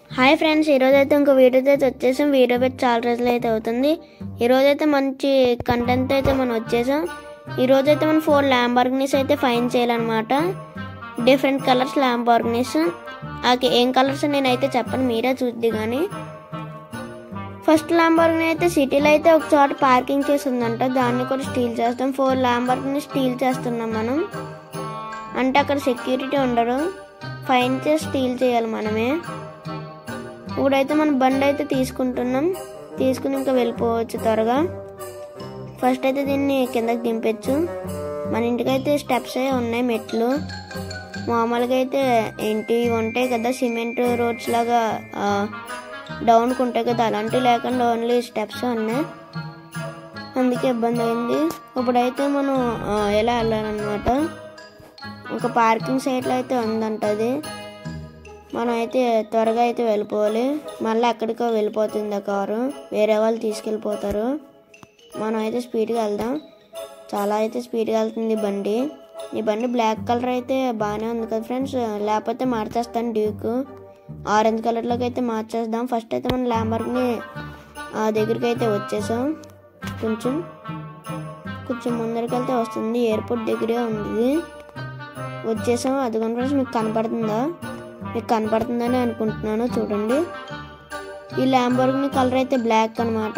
Hi friends ఈరోజు అయితే ఇంకో వీడియోతో అయితే వచ్చేసాం వీడియో పెట్టి చాలా రోజులు అయితే అవుతుంది ఈరోజు అయితే మంచి కంటెంట్ అయితే మనం వచ్చేసాం ఈరోజు అయితే మనం ఫోర్ ల్యాంబర్గనీస్ అయితే ఫైన్ చేయాలన్నమాట డిఫరెంట్ కలర్స్ ల్యాంబర్గనీస్ అది ఏం కలర్స్ నేనైతే చెప్పను మీరే చూద్ది కానీ ఫస్ట్ ల్యాంబర్గనీ అయితే సిటీలో అయితే ఒక చోట పార్కింగ్ చేసి ఉందంట దాన్ని కూడా స్టీల్ చేస్తాం ఫోర్ ల్యాంబర్గనీ స్టీల్ చేస్తున్నాం మనం అంటే అక్కడ సెక్యూరిటీ ఉండరు ఫైన్ చేసి స్టీల్ చేయాలి మనమే ఇప్పుడైతే మన బండి అయితే తీసుకుంటున్నాం తీసుకుని ఇంకా వెళ్ళిపోవచ్చు త్వరగా ఫస్ట్ అయితే దీన్ని కిందకి దింపచ్చు మన ఇంటికైతే స్టెప్స్ అయి ఉన్నాయి మెట్లు మామూలుగా అయితే ఏంటి ఉంటాయి కదా సిమెంట్ రోడ్స్ లాగా డౌన్కి ఉంటాయి కదా అలాంటివి లేకుండా ఓన్లీ స్టెప్స్ ఉన్నాయి అందుకే ఇబ్బంది అయింది ఇప్పుడైతే మనం ఆ, ఎలా వెళ్ళాలన్నమాట ఒక పార్కింగ్ సైట్లో అయితే ఉందంట అది మనం అయితే త్వరగా అయితే వెళ్ళిపోవాలి మళ్ళీ ఎక్కడికో వెళ్ళిపోతుంది ఆ కారు వేరే వాళ్ళు తీసుకెళ్ళిపోతారు మనం అయితే స్పీడ్గా వెళ్దాం చాలా అయితే స్పీడ్గా వెళ్తుంది ఈ బండి ఈ బండి బ్లాక్ కలర్ అయితే బాగానే ఉంది కదా ఫ్రెండ్స్ లేకపోతే మార్చేస్తాను డ్యూక్ ఆరెంజ్ కలర్లోకి అయితే మార్చేద్దాం ఫస్ట్ అయితే మనం ల్యాంబర్ని ఆ దగ్గరికి అయితే వచ్చేసాం కొంచెం కొంచెం ముందరికి వెళ్తే వస్తుంది ఎయిర్పోర్ట్ దగ్గరే ఉంది ఇది. వచ్చేసాం అది కొన్ని ఫ్రెండ్స్ మీకు కనపడుతుందా మీకు కనపడుతుందని అనుకుంటున్నాను చూడండి ఈ ల్యాంబర్గిని కలర్ అయితే బ్లాక్ అనమాట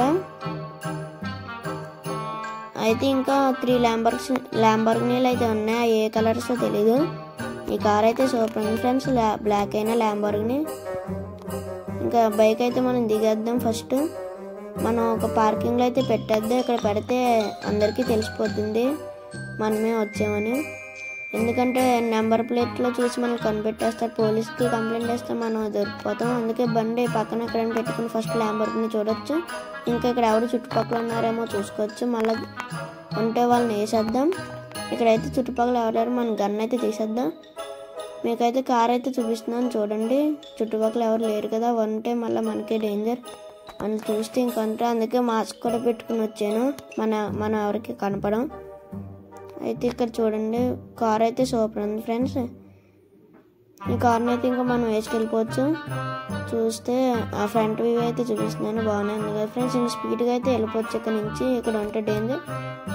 అయితే ఇంకా త్రీ ల్యాంబర్స్ ల్యాంబర్గినీలు అయితే ఉన్నాయి ఏ కలర్స్ తెలీదు ఈ కార్ అయితే సూపర్ ఉంది ఫ్రెండ్స్ బ్లాక్ అయినా ల్యాంబర్గిని ఇంకా బైక్ అయితే మనం దిగేద్దాం ఫస్ట్ మనం ఒక పార్కింగ్లో అయితే పెట్టేద్దాం ఇక్కడ పెడితే అందరికీ తెలిసిపోతుంది మనమే వచ్చామని ఎందుకంటే నెంబర్ ప్లేట్లో చూసి మనం కనిపెట్టేస్తారు పోలీస్కి కంప్లైంట్ చేస్తే మనం దొరికిపోతాం అందుకే బండి పక్కన ఎక్కడైనా పెట్టుకుని ఫస్ట్ ల్యాంబర్ని చూడొచ్చు ఇంకా ఇక్కడ ఎవరు చుట్టుపక్కల ఉన్నారేమో చూసుకోవచ్చు మళ్ళీ ఉంటే వాళ్ళని వేసేద్దాం ఇక్కడైతే చుట్టుపక్కల ఎవరెవరు మన గన్ అయితే తీసేద్దాం మీకైతే కార్ అయితే చూపిస్తున్నాను చూడండి చుట్టుపక్కల ఎవరు లేరు కదా ఉంటే మళ్ళీ మనకే డేంజర్ అని చూస్తే ఇంకంటే అందుకే మాస్క్ కూడా పెట్టుకుని వచ్చాను మన మన ఎవరికి కనపడం అయితే ఇక్కడ చూడండి కార్ అయితే సూపర్ ఉంది ఫ్రెండ్స్ ఈ కార్ని అయితే ఇంకా మనం వేసుకెళ్ళిపోవచ్చు చూస్తే ఆ ఫ్రంట్ వ్యూ అయితే చూపిస్తున్నాను బాగానే ఉంది కదా ఫ్రెండ్స్ ఇంకా స్పీడ్గా అయితే వెళ్ళిపోవచ్చు ఇక్కడ నుంచి ఇక్కడ ఉంటే డేంజర్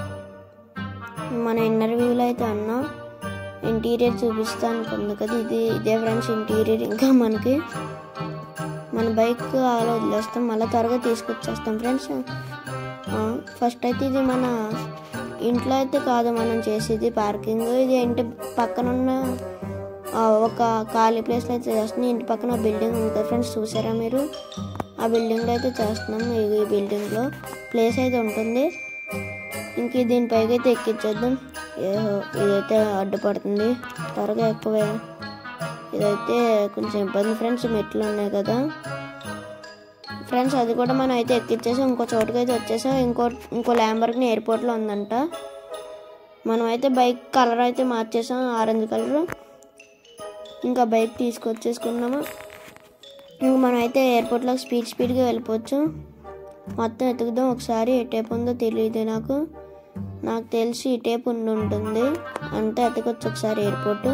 మన ఇన్నర్ వ్యూలో అయితే ఉన్నాం ఇంటీరియర్ చూపిస్తా అనుకుంది కదా ఇది ఇదే ఫ్రెండ్స్ ఇంటీరియర్ ఇంకా మనకి మన బైక్ అలా వదిలేస్తాం మళ్ళీ త్వరగా తీసుకొచ్చేస్తాం ఫ్రెండ్స్ ఫస్ట్ అయితే ఇది మన ఇంట్లో అయితే కాదు మనం చేసేది పార్కింగ్ ఇది ఇంటి పక్కన ఉన్న ఆ, ఒక ఖాళీ ప్లేస్లో అయితే చేస్తున్నాం ఇంటి పక్కన బిల్డింగ్ ఉంటుంది ఫ్రెండ్స్ చూసారా మీరు ఆ బిల్డింగ్లో అయితే చేస్తున్నాం ఈ ఈ బిల్డింగ్లో ప్లేస్ అయితే ఉంటుంది ఇంక దీనిపైకి అయితే ఎక్కించేద్దాం ఏహో ఇదైతే అడ్డుపడుతుంది త్వరగా ఎక్కువ ఇదైతే కొంచెం ఇబ్బంది ఫ్రెండ్స్ మెట్లు ఉన్నాయి కదా ఫ్రెండ్స్ అది కూడా మనం అయితే ఎక్కిచ్చేసాం ఇంకో చోటుకి అయితే వచ్చేసాం ఇంకో ఇంకో ల్యాంబర్గ్ని ఎయిర్పోర్ట్లో ఉందంట మనం అయితే బైక్ కలర్ అయితే మార్చేసాం ఆరెంజ్ కలర్ ఇంకా బైక్ తీసుకొచ్చేసుకున్నాము ఇంక మనం అయితే ఎయిర్పోర్ట్లో స్పీడ్ స్పీడ్గా వెళ్ళిపోవచ్చు మొత్తం ఎతుకుదాం ఒకసారి ఏ టైప్ ఉందో తెలియదు నాకు నాకు తెలిసి ఈ టైప్ ఉండి ఉంటుంది అంతే ఎతకొచ్చు ఒకసారి ఎయిర్పోర్ట్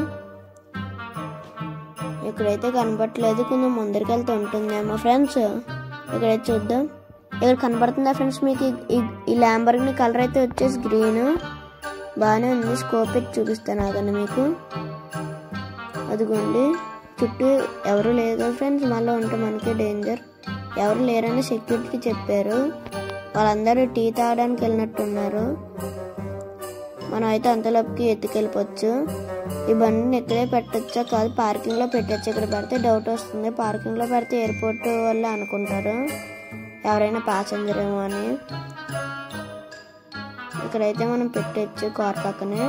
ఇక్కడైతే కనపట్లేదు కొంచెం ముందరికి వెళ్తే ఉంటుందేమో ఫ్రెండ్స్ ఇక్కడైతే చూద్దాం ఇక్కడ కనపడుతుందా ఫ్రెండ్స్ మీకు ఈ- ఈ- ఈ ల్యాంబర్ని కలర్ అయితే వచ్చేసి గ్రీన్ బాగానే ఉంది స్కోప్ పెట్టి చూపిస్తాను ఆగండి మీకు అదిగోండి చుట్టూ ఎవరు లేరు కదా ఫ్రెండ్స్ మళ్ళీ ఉంటే మనకి డేంజర్ ఎవరు లేరని సెక్యూరిటీ చెప్పారు వాళ్ళందరూ టీ తాగడానికి వెళ్ళినట్టున్నారు మనం అయితే అంతలోపుకి ఎత్తుకెళ్ళిపోవచ్చు ఈ బండిని ఇక్కడే పెట్టచ్చా కాదు పార్కింగ్లో పెట్టచ్చు ఇక్కడ పెడితే డౌట్ వస్తుంది పార్కింగ్లో పెడితే ఎయిర్పోర్ట్ వల్ల అనుకుంటారు ఎవరైనా ప్యాసింజర్ ఏమో అని ఇక్కడైతే మనం పెట్టచ్చు కార్ పక్కనే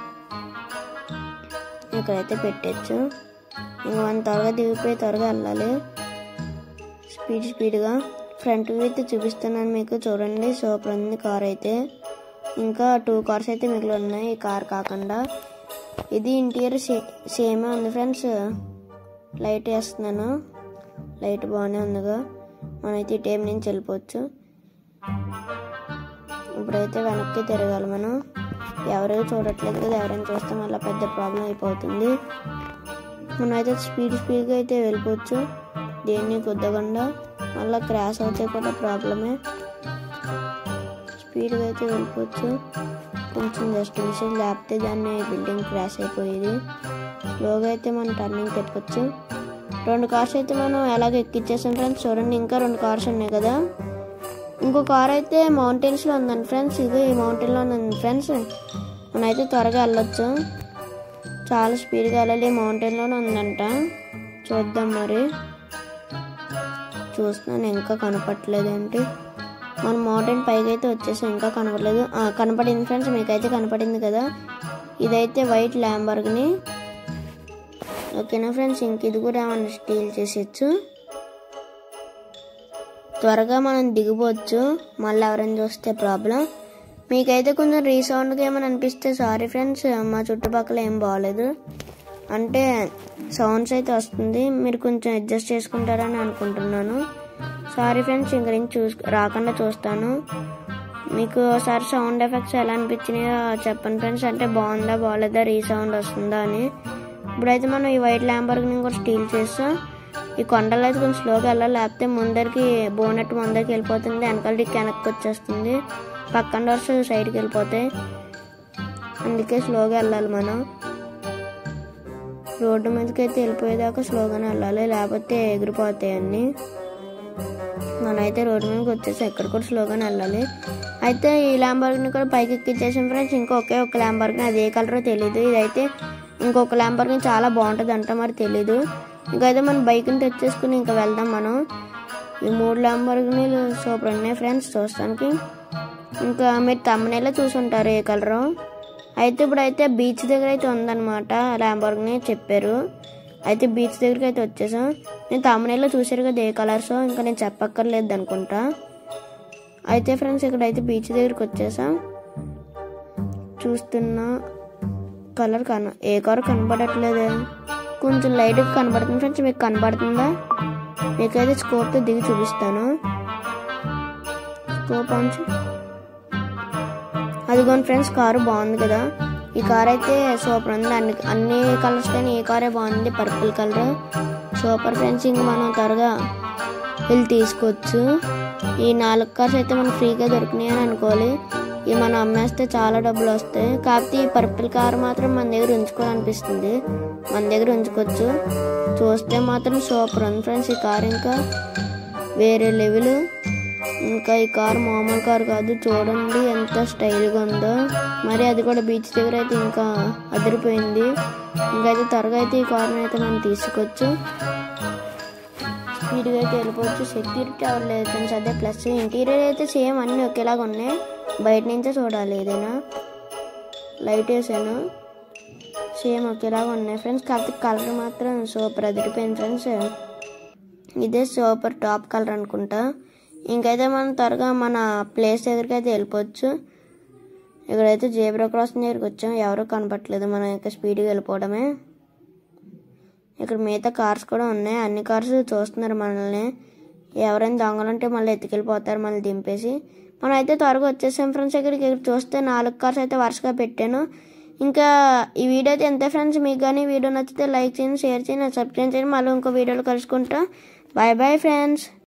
ఇక్కడైతే పెట్టచ్చు ఇంక మనం త్వరగా దిగిపోయి త్వరగా వెళ్ళాలి స్పీడ్ స్పీడ్గా ఫ్రంట్ వ్యూ అయితే చూపిస్తున్నాను మీకు చూడండి సూపర్ ఉంది కార్ అయితే ఇంకా టూ కార్స్ అయితే మిగిలి ఉన్నాయి ఈ కార్ కాకుండా ఇది ఇంటీరియర్ సే సేమే ఉంది ఫ్రెండ్స్ లైట్ వేస్తున్నాను లైట్ బాగానే ఉందిగా మనమైతే ఈ టైం నుంచి వెళ్ళిపోవచ్చు ఇప్పుడైతే వెనక్కి తిరగాలి మనం ఎవరు చూడట్లేదు కదా ఎవరైనా చూస్తే మళ్ళీ పెద్ద ప్రాబ్లం అయిపోతుంది మనం అయితే స్పీడ్ స్పీడ్గా అయితే వెళ్ళిపోవచ్చు దేన్ని కుద్దకుండా మళ్ళీ క్రాష్ అవుతే కూడా ప్రాబ్లమే స్పీడ్గా అయితే వెళ్ళిపోవచ్చు కొంచెం జస్ట్ మిషన్ లేకపోతే దాన్ని బిల్డింగ్ క్రాష్ అయిపోయేది స్లోగా అయితే మనం టర్నింగ్ తిప్పొచ్చు రెండు కార్స్ అయితే మనం ఎలాగ ఎక్కిచ్చేసాం ఫ్రెండ్స్ చూడండి ఇంకా రెండు కార్స్ ఉన్నాయి కదా ఇంకో కార్ అయితే మౌంటైన్స్లో ఉందండి ఫ్రెండ్స్ ఇది ఈ మౌంటైన్లో ఉంది ఫ్రెండ్స్ మనం అయితే త్వరగా వెళ్ళొచ్చు చాలా స్పీడ్గా వెళ్ళాలి మౌంటైన్లోనే ఉందంట చూద్దాం మరి చూస్తున్నాను ఇంకా కనపట్లేదు ఏంటి మన మౌంటైన్ పైకి అయితే వచ్చేసాం ఇంకా కనపడలేదు ఆ, కనపడింది ఫ్రెండ్స్ మీకైతే కనపడింది కదా ఇదైతే వైట్ ల్యాంబర్గ్ని ఓకేనా ఫ్రెండ్స్ ఇంక ఇది కూడా మనం స్టీల్ చేసేయచ్చు త్వరగా మనం దిగిపోవచ్చు మళ్ళీ ఎవరైనా చూస్తే ప్రాబ్లం మీకైతే కొంచెం రీసౌండ్గా ఏమైనా అనిపిస్తే సారీ ఫ్రెండ్స్ మా చుట్టుపక్కల ఏం బాగాలేదు అంటే సౌండ్స్ అయితే వస్తుంది మీరు కొంచెం అడ్జస్ట్ చేసుకుంటారని అనుకుంటున్నాను సారీ ఫ్రెండ్స్ ఇంక నుంచి చూస్ రాకుండా చూస్తాను మీకు ఒకసారి సౌండ్ ఎఫెక్ట్స్ ఎలా అనిపించినాయో చెప్పండి ఫ్రెండ్స్ అంటే బాగుందా బాగాలేదా రీసౌండ్ వస్తుందా అని ఇప్పుడైతే మనం ఈ వైట్ ల్యాంబర్ని కూడా స్టీల్ చేస్తాం ఈ కొండలో అయితే కొంచెం స్లోగా వెళ్ళాలి లేకపోతే ముందరికి బోనెట్ ముందరికి వెళ్ళిపోతుంది వెనకాల డిక్ వెనక్కి వచ్చేస్తుంది పక్కన డోర్స్ సైడ్కి వెళ్ళిపోతాయి అందుకే స్లోగా వెళ్ళాలి మనం రోడ్డు మీదకి అయితే వెళ్ళిపోయేదాకా స్లోగానే వెళ్ళాలి లేకపోతే ఎగిరిపోతాయి అన్నీ మనమైతే రోడ్డు మీదకి వచ్చేసి ఎక్కడ కూడా స్లోగానే వెళ్ళాలి అయితే ఈ ల్యాంబర్ని కూడా పైకి ఎక్కించేసాం ఫ్రెండ్స్ ఇంకా ఒకే ఒక ల్యాంబర్ని అది ఏ కలరో తెలియదు ఇదైతే ఇంకొక ల్యాంబర్ని చాలా బాగుంటుంది అంట మరి తెలీదు ఇంకైతే మన బైక్ని తెచ్చేసుకుని ఇంకా వెళ్దాం మనం ఈ మూడు ల్యాంబర్ని సూపర్ ఉన్నాయి ఫ్రెండ్స్ చూస్తానికి ఇంకా మీరు తమ్మనేలా చూసుంటారు ఏ కలరు అయితే ఇప్పుడైతే బీచ్ దగ్గర అయితే ఉందన్నమాట ల్యాంబర్గ్ని చెప్పారు అయితే బీచ్ దగ్గరికి అయితే వచ్చేసాం నేను తమ్మనేలో చూసారు కదా ఏ కలర్స్ ఇంకా నేను చెప్పక్కర్లేదు అనుకుంటా అయితే ఫ్రెండ్స్ ఇక్కడైతే బీచ్ దగ్గరికి వచ్చేసాం చూస్తున్నా కలర్ కన ఏ కలర్ కనబడట్లేదే కొంచెం లైట్గా కనబడుతుంది ఫ్రెండ్స్ మీకు కనబడుతుందా మీకైతే స్కోప్తో దిగి చూపిస్తాను స్కోప్ అంచు అదిగోండి ఫ్రెండ్స్ కారు బాగుంది కదా ఈ కార్ అయితే సూపర్ ఉంది అన్ని అన్ని కలర్స్ కానీ ఈ కారే బాగుంది పర్పుల్ కలర్ సూపర్ ఫ్రెండ్స్ ఇంక మనం త్వరగా వెళ్ళి తీసుకోవచ్చు ఈ నాలుగు కార్స్ అయితే మనకు ఫ్రీగా దొరికినాయి అని అనుకోవాలి ఇవి మనం అమ్మేస్తే చాలా డబ్బులు వస్తాయి కాకపోతే ఈ పర్పుల్ కార్ మాత్రం మన దగ్గర ఉంచుకోవాలనిపిస్తుంది మన దగ్గర ఉంచుకోవచ్చు చూస్తే మాత్రం సూపర్ ఉంది ఫ్రెండ్స్ ఈ కార్ ఇంకా వేరే లెవెల్ ఇంకా ఈ కార్ మామూలు కార్ కాదు చూడండి ఎంత స్టైల్గా ఉందో మరి అది కూడా బీచ్ దగ్గర అయితే ఇంకా అదిరిపోయింది ఇంకైతే త్వరగా అయితే ఈ కార్ని అయితే మనం తీసుకోవచ్చు స్పీడ్గా అయితే వెళ్ళిపోవచ్చు సెక్యూరిటీ ఎవరు లేదు ఫ్రెండ్స్ అదే ప్లస్ ఇంటీరియర్ అయితే సేమ్ అన్నీ ఒకేలాగా ఉన్నాయి బయట నుంచే చూడాలి ఏదైనా లైట్ వేసాను సేమ్ ఒకేలాగా ఉన్నాయి ఫ్రెండ్స్ కాకపోతే కలర్ మాత్రం సూపర్ అదిరిపోయింది ఫ్రెండ్స్ ఇదే సూపర్ టాప్ కలర్ అనుకుంటా ఇంకైతే మనం త్వరగా మన ప్లేస్ దగ్గరికి అయితే వెళ్ళిపోవచ్చు ఇక్కడైతే జేబ్రా క్రాసింగ్ దగ్గరికి వచ్చాం ఎవరు కనపట్లేదు మనం ఇంకా స్పీడ్గా వెళ్ళిపోవడమే ఇక్కడ మిగతా కార్స్ కూడా ఉన్నాయి అన్ని కార్స్ చూస్తున్నారు మనల్ని ఎవరైనా దొంగలుంటే మళ్ళీ ఎత్తుకెళ్ళిపోతారు మళ్ళీ దింపేసి మనం అయితే త్వరగా వచ్చేసాం ఫ్రెండ్స్ ఇక్కడికి ఇక్కడ చూస్తే నాలుగు కార్స్ అయితే వరుసగా పెట్టాను ఇంకా ఈ వీడియో అయితే ఎంత ఫ్రెండ్స్ మీకు కానీ వీడియో నచ్చితే లైక్ చేయండి షేర్ చేయండి సబ్స్క్రైబ్ చేయండి మళ్ళీ ఇంకో వీడియోలో కలుసుకుంటా బాయ్ బాయ్ ఫ్రెండ్స్